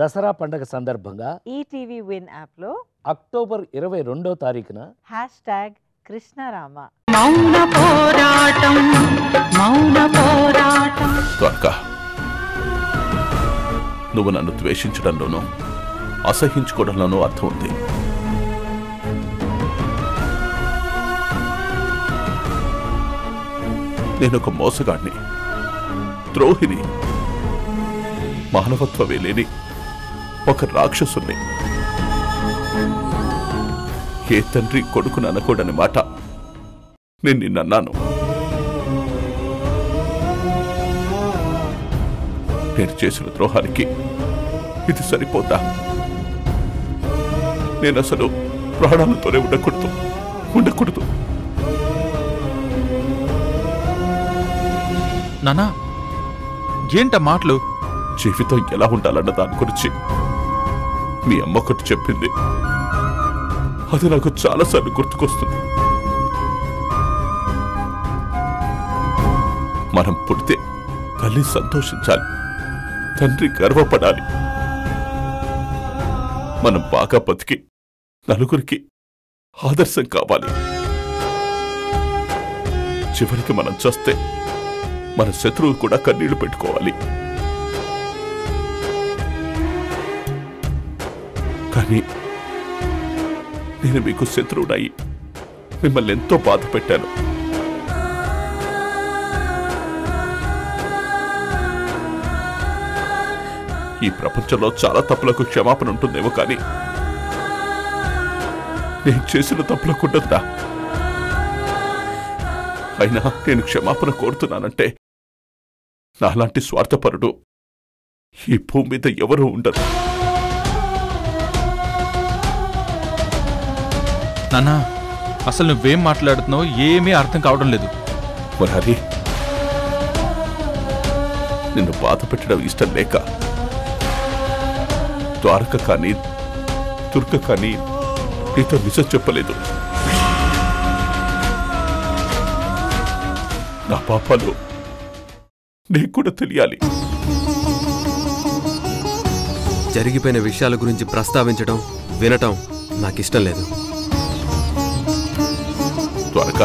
దసరా పండగ సందర్భంగా ETV win యాప్లో అక్టోబర్ ఇరవై రెండో తారీఖున హ్యాష్ ట్యాగ్ కృష్ణరామ మౌన పోరాటం మౌన పోరాటం ద్వారకా నువ్వు నన్ను ద్వేషించడంలోనూ అసహించుకోవడంలోనూ అర్థం ఉంది నేను ఒక మోసగాడిని ద్రోహిని మానవత్వమే లేని ఒక రాక్షసుని ఏ తండ్రి కొడుకుని అనకూడని మాట నేను నిన్నన్నాను నేను చేసిన ద్రోహానికి ఇది సరిపోతా నేను అసలు ప్రాణాలతోనే ఉండకూడదు ఉండకూడదు నానా ఏంట మాటలు జీవితం ఎలా ఉండాలన్న దాని గురించి మీ అమ్మ ఒకటి చెప్పింది అది నాకు చాలాసార్లు గుర్తుకొస్తుంది మనం పుడితే తల్లి సంతోషించాలి తండ్రి గర్వపడాలి మనం బాగా బతికి నలుగురికి ఆదర్శం కావాలి చివరికి మనం చస్తే మన శత్రువు కూడా కన్నీళ్లు పెట్టుకోవాలి కానీ నేను మీకు శత్రువునయి మిమ్మల్ని ఎంతో బాధ పెట్టాను ఈ ప్రపంచంలో చాలా తప్పులకు క్షమాపణ ఉంటుందేమో కానీ నేను చేసిన తప్పులకు ఉండదురా అయినా నేను క్షమాపణ కోరుతున్నానంటే నాలాంటి స్వార్థపరుడు ఈ భూమి మీద ఎవరూ ఉండరు నానా అసలు నువ్వేం మాట్లాడుతున్నావు ఏమీ అర్థం కావడం లేదు మురారి నిన్ను బాధ పెట్టడం ఇష్టం లేక ద్వారక కానీ దుర్గ కానీ నీతో నిజం చెప్పలేదు నా పాపాలు నీకు కూడా తెలియాలి జరిగిపోయిన విషయాల గురించి ప్రస్తావించడం వినటం నాకిష్టం లేదు ద్వారక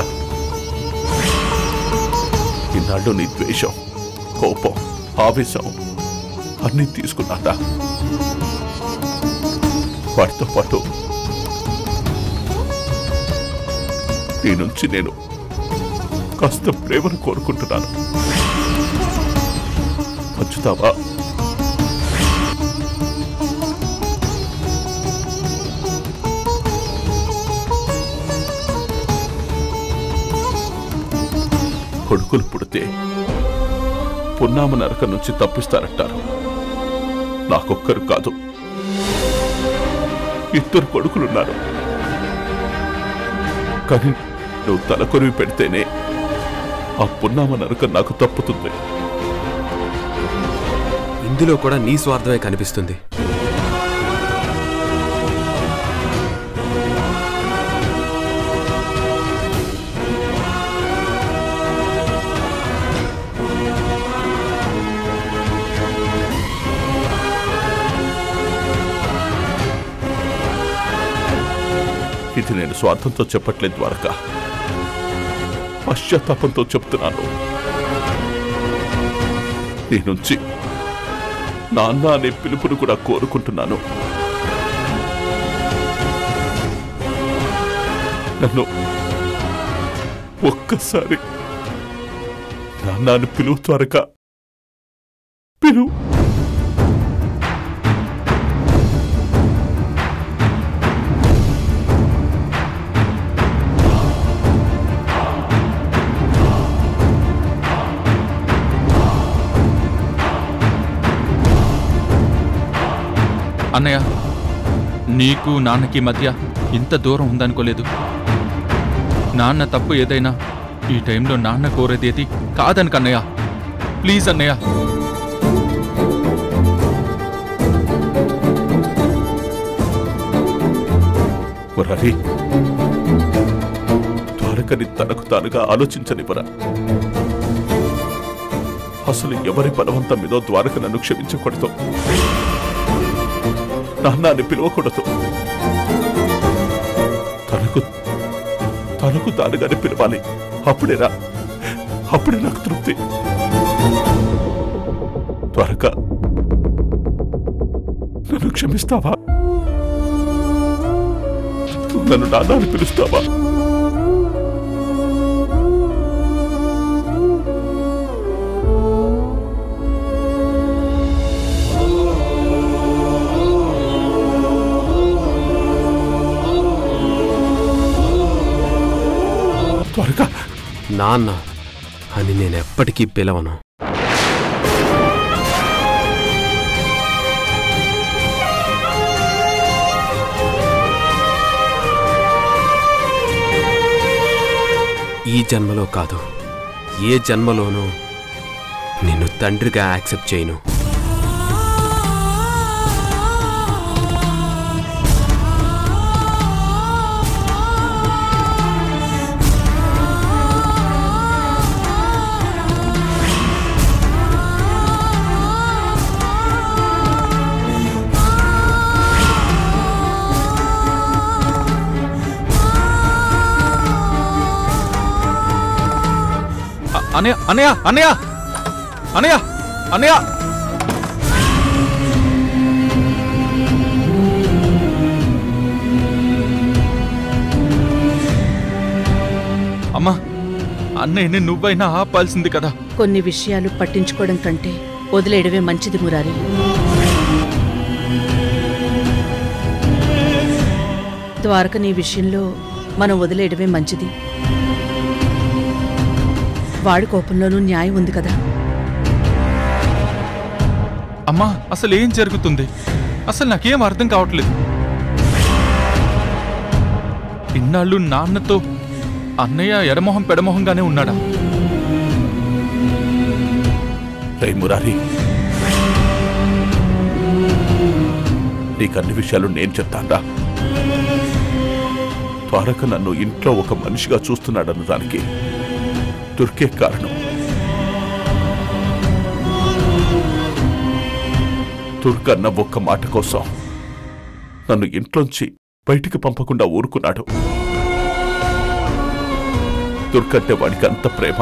ఇన్నాళ్ళు నీ ద్వేషం కోపం ఆవేశం అన్నీ తీసుకున్నాడా వాటితో పాటు నీ నుంచి నేను కాస్త ప్రేమను కోరుకుంటున్నాను పంచుతావా కొడుకులు పుడితే పున్నామ నరక నుంచి తప్పిస్తారంటారు నాకొక్కరు కాదు ఇద్దరు కొడుకులున్నారు కానీ నువ్వు తలకొరివి పెడితేనే ఆ పున్నామ నరక నాకు తప్పుతుంది ఇందులో కూడా నీ స్వార్థమే కనిపిస్తుంది ఇది నేను స్వార్థంతో చెప్పట్లేదు ద్వారక పశ్చాత్తాపంతో చెప్తున్నాను నీ నుంచి నాన్న అనే పిలుపును కూడా కోరుకుంటున్నాను నన్ను ఒక్కసారి నాన్న అని పిలువు ద్వారక పిలువు అన్నయ్య నీకు నాన్నకి మధ్య ఇంత దూరం ఉందనుకోలేదు నాన్న తప్పు ఏదైనా ఈ టైంలో నాన్న కోరేదేది కాదని కన్నయ్య ప్లీజ్ అన్నయ్య మురారి ద్వారకని తనకు తానుగా ఆలోచించనివ్వరా అసలు ఎవరి బలవంతం మీదో ద్వారక నన్ను క్షమించకూడదు నాన్న అని పిలవకూడదు తనకు తనకు తానుగానే పిలవాలి అప్పుడేనా అప్పుడే నాకు తృప్తి త్వరగా నన్ను క్షమిస్తావా నన్ను నాన్న అని పిలుస్తావా త్వరగా నాన్న అని నేను ఎప్పటికీ పిలవను ఈ జన్మలో కాదు ఏ జన్మలోనూ నిన్ను తండ్రిగా యాక్సెప్ట్ చేయను అ- అనయ్య అనయ్య అనయ్య అనయ్య అనయ్య అమ్మా అన్నయ్యని నువ్వైనా ఆపాల్సింది కదా కొన్ని విషయాలు పట్టించుకోవడం కంటే వదిలేయడమే మంచిది మురారి ద్వారక నీ విషయంలో మనం వదిలేయడమే మంచిది వాడి కోపంలోనూ న్యాయం ఉంది కదా అమ్మా అసలు ఏం జరుగుతుంది అసలు నాకేం అర్థం కావట్లేదు ఇన్నాళ్ళు నాన్నతో అన్నయ్య ఎడమొహం పెడమొహంగానే ఉన్నాడా రే మురారి నీకన్ని విషయాలు నేను చెప్తాందా త్వరక నన్ను ఇంట్లో ఒక మనిషిగా చూస్తున్నాడన్న దానికి దుర్గే కారణం దుర్గన్న ఒక్క మాట కోసం నన్ను ఇంట్లోంచి బయటికి పంపకుండా ఊరుకున్నాడు దుర్గంటే వాడికి అంత ప్రేమ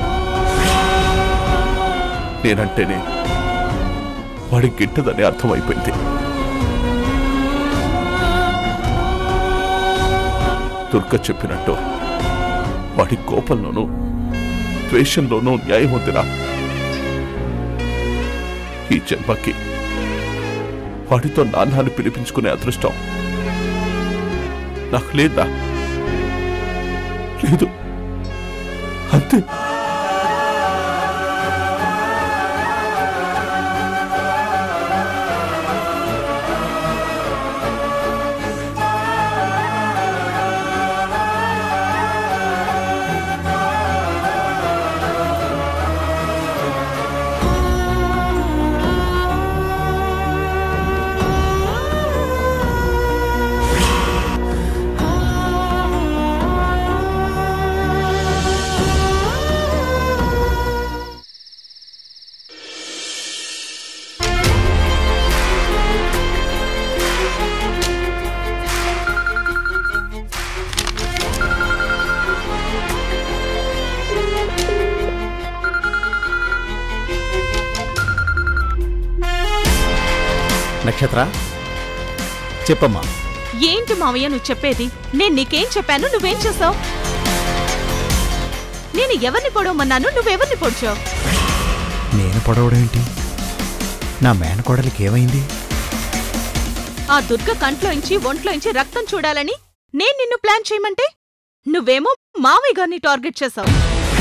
నేనంటేనే వాడి గిట్టదని అర్థమైపోయింది దుర్గ చెప్పినట్టు వాడి కోపంలోనూ ద్వేషంలోనూ న్యాయం ఉందిరా ఈ జన్మకి వాడితో నాన్నని పిలిపించుకునే అదృష్టం నాకు లేదా లేదు అంతే నక్షత్ర చెప్పమ్మా ఏంటి మావయ్య నువ్వు చెప్పేది నేను నీకేం చెప్పాను నువ్వేం చేసావు నేను ఎవరిని పొడవమన్నాను నువ్వెవరిని పొడిచావు నేను పొడవడం ఏంటి నా మేనకోడలికి ఏమైంది ఆ దుర్గ కంట్లోంచి ఒంట్లోంచి రక్తం చూడాలని నేను నిన్ను ప్లాన్ చేయమంటే నువ్వేమో మావయ్య గారిని టార్గెట్ చేశావు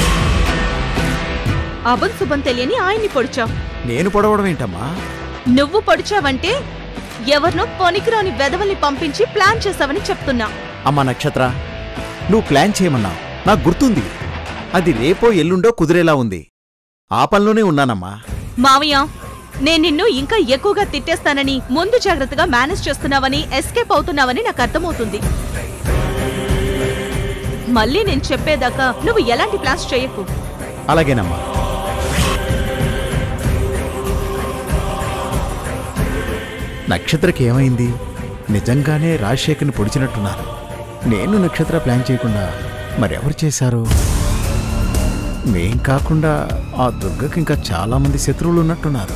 అబన్ శుభం తెలియని ఆయన్ని పొడిచావు నేను పొడవడం ఏంటమ్మా నువ్వు పొడిచావంటే ఎవరినో పొనికిరాని వెధవల్ని పంపించి ప్లాన్ చేశావని చెప్తున్నా అమ్మా నక్షత్ర నువ్వు ప్లాన్ చేయమన్నావు నాకు గుర్తుంది అది రేపో ఎల్లుండో కుదిరేలా ఉంది ఆ పనిలోనే ఉన్నానమ్మా మావయ్య నేను నిన్ను ఇంకా ఎక్కువగా తిట్టేస్తానని ముందు జాగ్రత్తగా మేనేజ్ చేస్తున్నావని ఎస్కేప్ అవుతున్నావని నాకు అర్థమవుతుంది మళ్ళీ నేను చెప్పేదాకా నువ్వు ఎలాంటి ప్లాన్స్ చేయకు నక్షత్రకి ఏమైంది నిజంగానే రాజశేఖర్ని పొడిచినట్టున్నారు నేను నక్షత్ర ప్లాన్ చేయకుండా మరెవరు చేశారు మేం కాకుండా ఆ దుర్గకి ఇంకా చాలా మంది శత్రువులు ఉన్నట్టున్నారు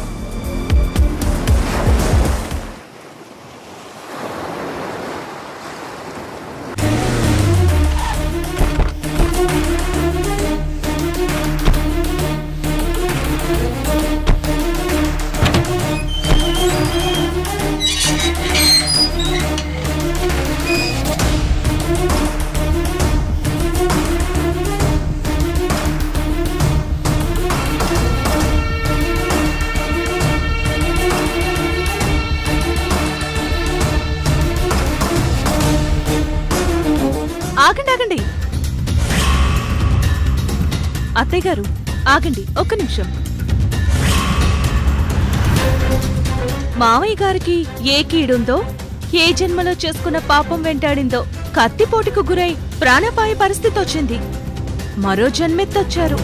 ఆగండి ఆగండి అత్తయ్య గారు ఆగండి ఒక్క నిమిషం మావయ్య గారికి ఏ కీడుందో ఏ జన్మలో చేసుకున్న పాపం వెంటాడిందో కత్తిపోటుకు గురై ప్రాణపాయ పరిస్థితి వచ్చింది మరో జన్మెత్తొచ్చారు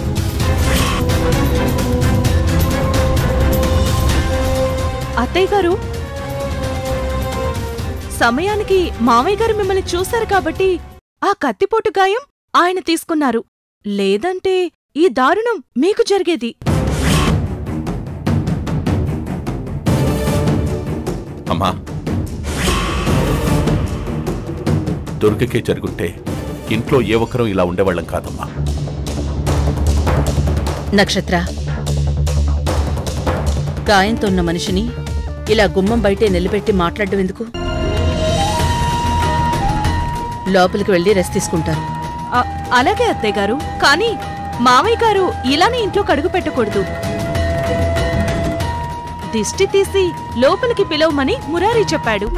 అత్తయ్య గారు సమయానికి మావయ్య గారు మిమ్మల్ని చూశారు కాబట్టి ఆ కత్తిపోటు గాయం ఆయన తీసుకున్నారు లేదంటే ఈ దారుణం మీకు జరిగేది అమ్మా దుర్గకే జరుగుంటే ఇంట్లో ఏ ఒక్కరూ ఇలా ఉండేవాళ్ళం కాదమ్మా నక్షత్ర గాయంతో ఉన్న మనిషిని ఇలా గుమ్మం బయటే నిలబెట్టి మాట్లాడడం ఎందుకు లోపలికి వెళ్ళి రెస్ట్ తీసుకుంటారు అ- అలాగే అత్తయ్య గారు కానీ మావయ్య గారు ఇలానే ఇంట్లో కడుగు పెట్టకూడదు దిష్టి తీసి లోపలికి పిలవమని మురారి చెప్పాడు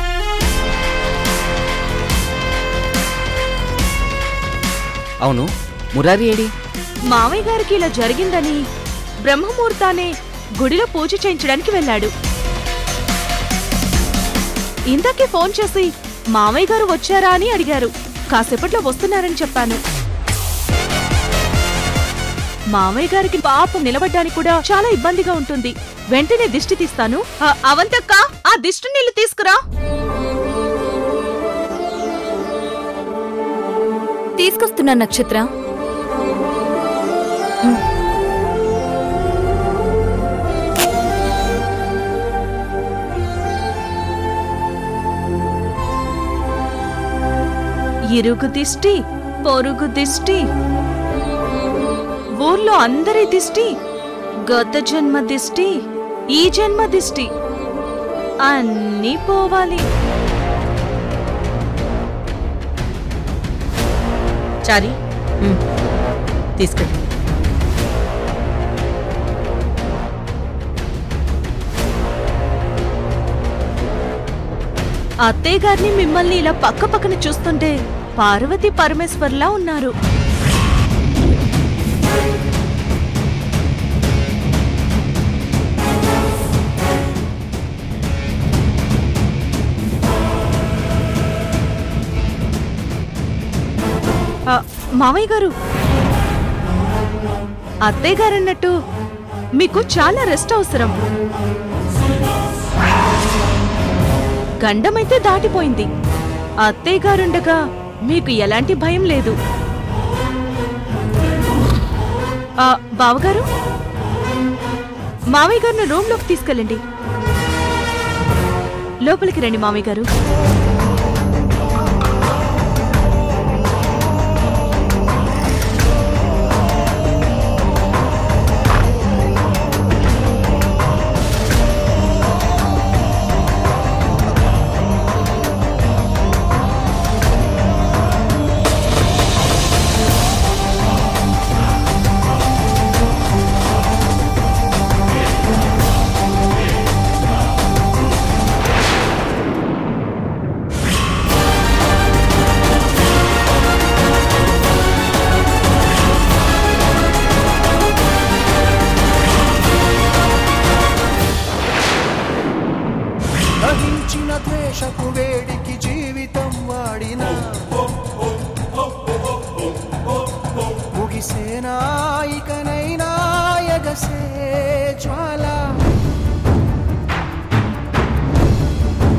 అవును మురారి ఏడి మావయ్య గారికి ఇలా జరిగిందని బ్రహ్మముహూర్తానే గుడిలో పూజ చేయించడానికి వెళ్ళాడు ఇందాకే ఫోన్ చేసి మావయ్య గారు వచ్చారా అని అడిగారు కాసేపట్లో వస్తున్నారని చెప్పాను మావయ్య గారికి పాపం నిలబడ్డానికి కూడా చాలా ఇబ్బందిగా ఉంటుంది వెంటనే దిష్టి తీస్తాను ఆ, అవంతక్క ఆ దిష్టి నీళ్లు తీసుకురా తీసుకొస్తున్నా నక్షత్ర ఇరుగు దిష్టి పొరుగు దిష్టి ఊర్లో అందరి దిష్టి గత జన్మ దిష్టి ఈ జన్మ దిష్టి అన్నీ పోవాలి చారి ఉమ్, తీసుకెళ్ళి అత్తయ్య గారిని మిమ్మల్ని ఇలా పక్క పక్కన చూస్తుంటే పార్వతి పరమేశ్వర్లా ఉన్నారు ఆ, మామయ్య గారు అత్తయ్య గారు అన్నట్టు మీకు చాలా రెస్ట్ అవసరం గండమైతే దాటిపోయింది అత్తయ్య గారుండగా మీకు ఎలాంటి భయం లేదు ఆ, బావగారు మామయ్య గారిని రూమ్లోకి తీసుకెళ్ళండి లోపలికి రండి మామయ్య గారు దహించిన ద్వేషపు వేడికి జీవితం వాడిన ముగిసేనా ఇకనైనా ఎగసే జ్వాల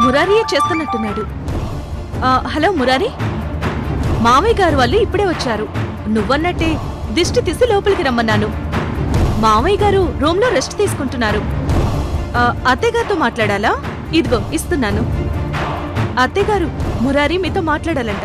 మురారియే చేస్తున్నట్టున్నాడు ఆ, హలో మురారి మామయ్య గారు వాళ్ళు ఇప్పుడే వచ్చారు నువ్వన్నట్టే దిష్టి తీసి లోపలికి రమ్మన్నాను మామయ్య గారు రూమ్లో రెస్ట్ తీసుకుంటున్నారు ఆ, అత్తయ్య గారితో మాట్లాడాలా ఇదిగో ఇస్తున్నాను అత్తయ్య గారు మురారి మీతో మాట్లాడాలంట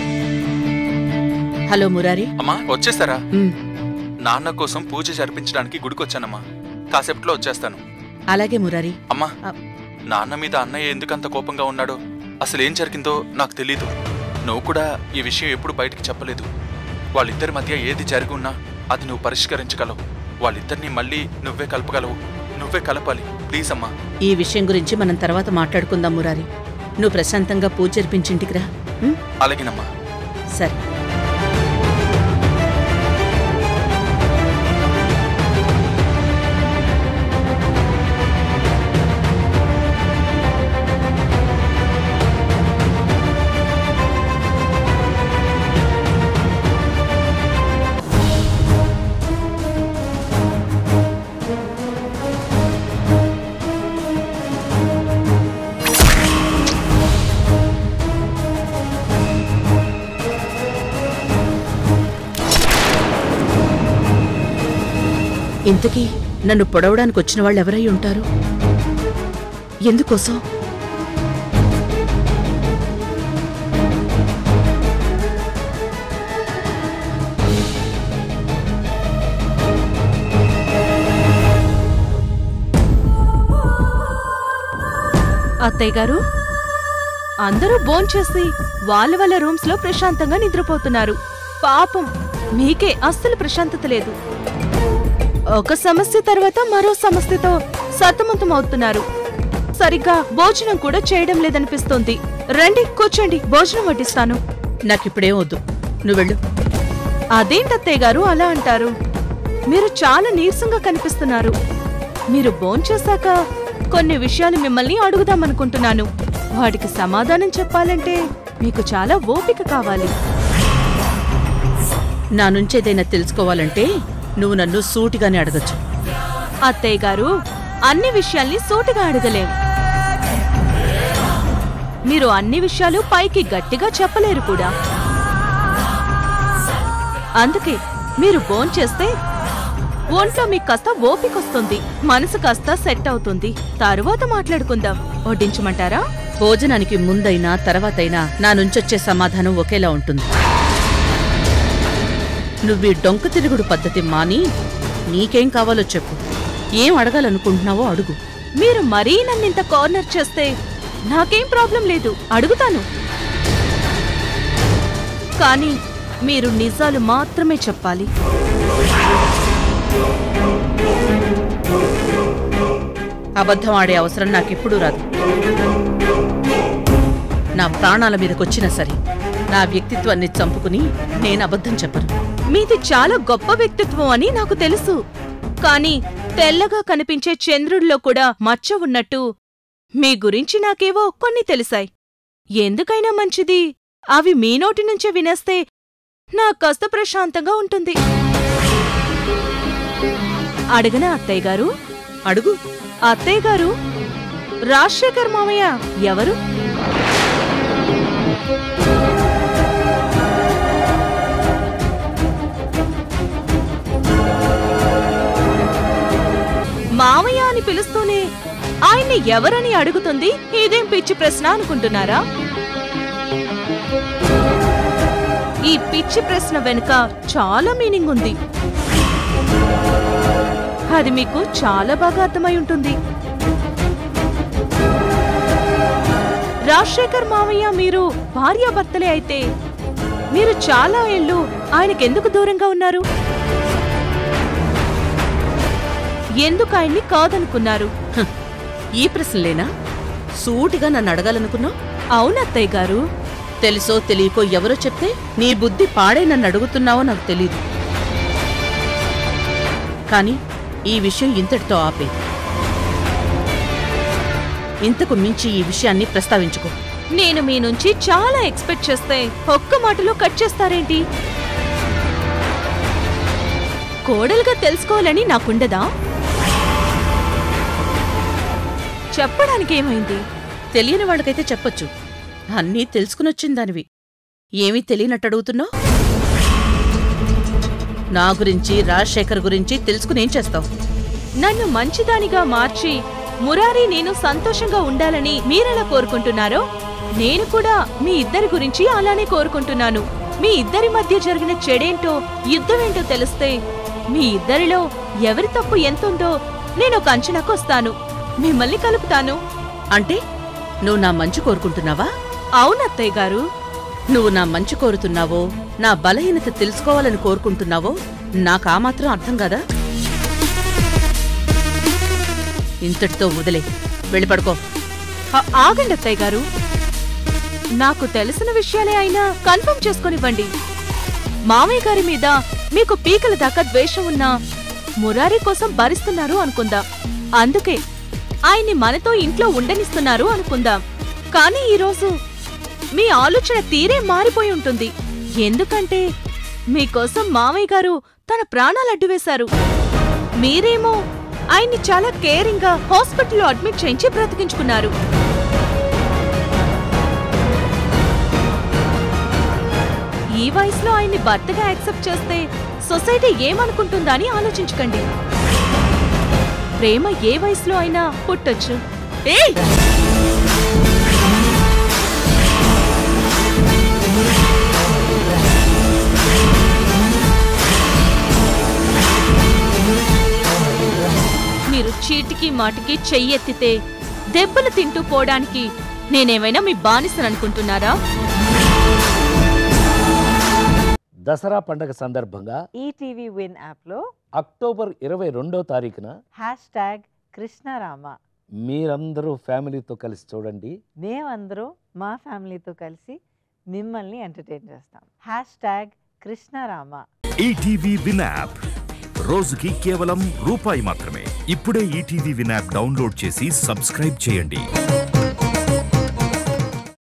హలో మురారి అమ్మా వచ్చేస్తారా ఉమ్, నాన్న కోసం పూజ జరిపించడానికి గుడికొచ్చానమ్మా కాసేపట్లో వచ్చేస్తాను అలాగే మురారి అమ్మా ఆ. నాన్న మీద అన్నయ్య ఎందుకంత కోపంగా ఉన్నాడో అసలు ఏం జరిగిందో నాకు తెలీదు నువ్వు కూడా ఈ విషయం ఎప్పుడు బయటికి చెప్పలేదు వాళ్ళిద్దరి మధ్య ఏది జరిగి ఉన్నా అది నువ్వు పరిష్కరించగలవు వాళ్ళిద్దరిని మళ్ళీ నువ్వే కలపగలవు నువ్వే కలపాలి ప్లీజ్ అమ్మా ఈ విషయం గురించి మనం తర్వాత మాట్లాడుకుందాం మురారి నువ్వు ప్రశాంతంగా పూజ జరిపించి ఇంటికి రా ఉమ్, అలాగేనమ్మా సరే ఇంతకీ నన్ను పొడవడానికి వచ్చిన వాళ్ళు ఎవరై ఉంటారు ఎందుకోసం అత్తయ్య గారు అందరూ భోంచేసి వాళ్ళ వాళ్ళ రూమ్స్ లో ప్రశాంతంగా నిద్రపోతున్నారు పాపం మీకే అస్సలు ప్రశాంతత లేదు ఒక సమస్య తర్వాత మరో సమస్యతో సతమతం అవుతున్నారు సరిగ్గా భోజనం కూడా చేయడం లేదనిపిస్తోంది రండి కూర్చోండి భోజనం వడ్డిస్తాను నాకిప్పుడేం వద్దు నువ్వు వెళ్ళు అదేంటత్తయ్య గారు అలా అంటారు మీరు చాలా నీరసంగా కనిపిస్తున్నారు మీరు భోంచేశాక కొన్ని విషయాలు మిమ్మల్ని అడుగుదామనుకుంటున్నాను వాటికి సమాధానం చెప్పాలంటే మీకు చాలా ఓపిక కావాలి నా నుంచి ఏదైనా తెలుసుకోవాలంటే నువ్వు నన్ను సూటిగానే అడగచ్చు అత్తయ్య గారు అన్ని విషయాల్ని సూటిగా అడగలేం మీరు అన్ని విషయాలు పైకి గట్టిగా చెప్పలేరు కూడా అందుకే మీరు భోంచేస్తే ఒంట్లో మీకు కాస్త ఓపికొస్తుంది మనసు కాస్త సెట్ అవుతుంది తరువాత మాట్లాడుకుందాం వడ్డించమంటారా భోజనానికి ముందైనా తర్వాతైనా నా నుంచొచ్చే సమాధానం ఒకేలా ఉంటుంది నువ్వీ డొంక తిరుగుడు పద్ధతి మాని నీకేం కావాలో చెప్పు ఏం అడగాలనుకుంటున్నావో అడుగు మీరు మరీ నన్నింత కార్నర్ చేస్తే నాకేం ప్రాబ్లం లేదు అడుగుతాను కానీ మీరు నిజాలు మాత్రమే చెప్పాలి అబద్ధం ఆడే అవసరం నాకెప్పుడూ రాదు నా ప్రాణాల మీదకొచ్చినా సరే నా వ్యక్తిత్వాన్ని చంపుకుని నేను అబద్ధం చెప్పను మీది చాలా గొప్ప వ్యక్తిత్వం అని నాకు తెలుసు కానీ తెల్లగా కనిపించే చంద్రుడిలో కూడా మచ్చ ఉన్నట్టు మీ గురించి నాకేవో కొన్ని తెలిసాయి ఎందుకైనా మంచిది అవి మీ నోటి నుంచే వినేస్తే నాకు కాస్త ప్రశాంతంగా ఉంటుంది అడగనా అత్తయ్య గారు అడుగు అత్తయ్య గారు రాజశేఖర్ మామయ్య ఎవరు మామయ్య అని పిలుస్తూనే ఆయన్ని ఎవరని అడుగుతుంది ఇదేం పిచ్చి ప్రశ్న అనుకుంటున్నారా ఈ పిచ్చి ప్రశ్న వెనుక చాలా మీనింగ్ ఉంది అది మీకు చాలా బాగా అర్థమై ఉంటుంది రాజశేఖర్ మావయ్య మీరు భార్యాభర్తలే అయితే మీరు చాలా ఏళ్ళు ఆయనకెందుకు దూరంగా ఉన్నారు ఎందుకు ఆయన్ని కాదనుకున్నారు హ, ఈ ప్రశ్నలేనా సూటిగా నన్ను అడగాలనుకున్నావు అవునత్తయ్య గారు తెలుసో తెలియకో ఎవరో చెప్తే నీ బుద్ధి పాడే నన్ను అడుగుతున్నావో నాకు తెలీదు కానీ ఈ విషయం ఇంతటితో ఆపే ఇంతకు మించి ఈ విషయాన్ని ప్రస్తావించుకో నేను మీ నుంచి చాలా ఎక్స్పెక్ట్ చేస్తే ఒక్క మాటలో కట్ చేస్తారేంటి కోడలుగా తెలుసుకోవాలని నాకుండదా చెప్పడానికి ఏమైంది తెలియని వాళ్ళకైతే చెప్పొచ్చు అన్నీ తెలుసుకునొచ్చిందానివి ఏమీ తెలియనట్టు అడుగుతున్నావు నా గురించి రాజశేఖర్ గురించి తెలుసుకునేం చేస్తావు నన్ను మంచిదానిగా మార్చి మురారి నేను సంతోషంగా ఉండాలని మీరెలా కోరుకుంటున్నారో నేను కూడా మీ ఇద్దరి గురించి అలానే కోరుకుంటున్నాను మీ ఇద్దరి మధ్య జరిగిన చెడేంటో యుద్ధమేంటో తెలిస్తే మీ ఇద్దరిలో ఎవరి తప్పు ఎంతుందో నేను ఒక అంచనాకు వస్తాను మిమ్మల్ని కలుపుతాను అంటే నువ్వు నా మంచి కోరుకుంటున్నావా అవునత్తయ్య గారు నువ్వు నా మంచి కోరుతున్నావో నా బలహీనత తెలుసుకోవాలని కోరుకుంటున్నావో నాకు ఆ మాత్రం అర్థం కదా ఇంతటితో వదిలే వెళ్ళి పడుకో ఆ- ఆగండి అత్తయ్య గారు నాకు తెలిసిన విషయాలే అయినా కన్ఫర్మ్ చేసుకొనివ్వండి మామయ్య గారి మీద మీకు పీకల దాకా ద్వేషం ఉన్నా మురారి కోసం భరిస్తున్నారు అనుకుందాం అందుకే ఆయన్ని మనతో ఇంట్లో ఉండనిస్తున్నారు అనుకుందాం కానీ ఈరోజు మీ ఆలోచన తీరే మారిపోయి ఉంటుంది ఎందుకంటే మీకోసం మామయ్య గారు తన ప్రాణాలు అడ్డువేశారు మీరేమో ఆయన్ని చాలా కేరింగ్ గా హాస్పిటల్లో అడ్మిట్ చేయించి బ్రతికించుకున్నారు ఈ వయసులో ఆయన్ని భర్తగా యాక్సెప్ట్ చేస్తే సొసైటీ ఏమనుకుంటుందా అని ఆలోచించకండి ప్రేమ ఏ వయసులో అయినా పుట్టొచ్చు ఏయ్ మీరు చీటికి మాటికి చెయ్యెత్తితే దెబ్బలు తింటూ పోవడానికి నేనేమైనా మీ బానిసననుకుంటున్నారా దసరా పండగ సందర్భంగా ఈటీవీ విన్ యాప్లో అక్టోబర్ ఇరవై రెండో తారీఖున హ్యాష్ ట్యాగ్ కృష్ణరామ మీరందరూ ఫ్యామిలీతో కలిసి చూడండి మేమందరం మా ఫ్యామిలీతో కలిసి మిమ్మల్ని ఎంటర్టైన్ చేస్తాం hash tag Krishnarama ETV Win app రోజుకి కేవలం రూపాయి మాత్రమే ఇప్పుడే ఈటీవీ విన్ యాప్ డౌన్లోడ్ చేసి సబ్స్క్రైబ్ చేయండి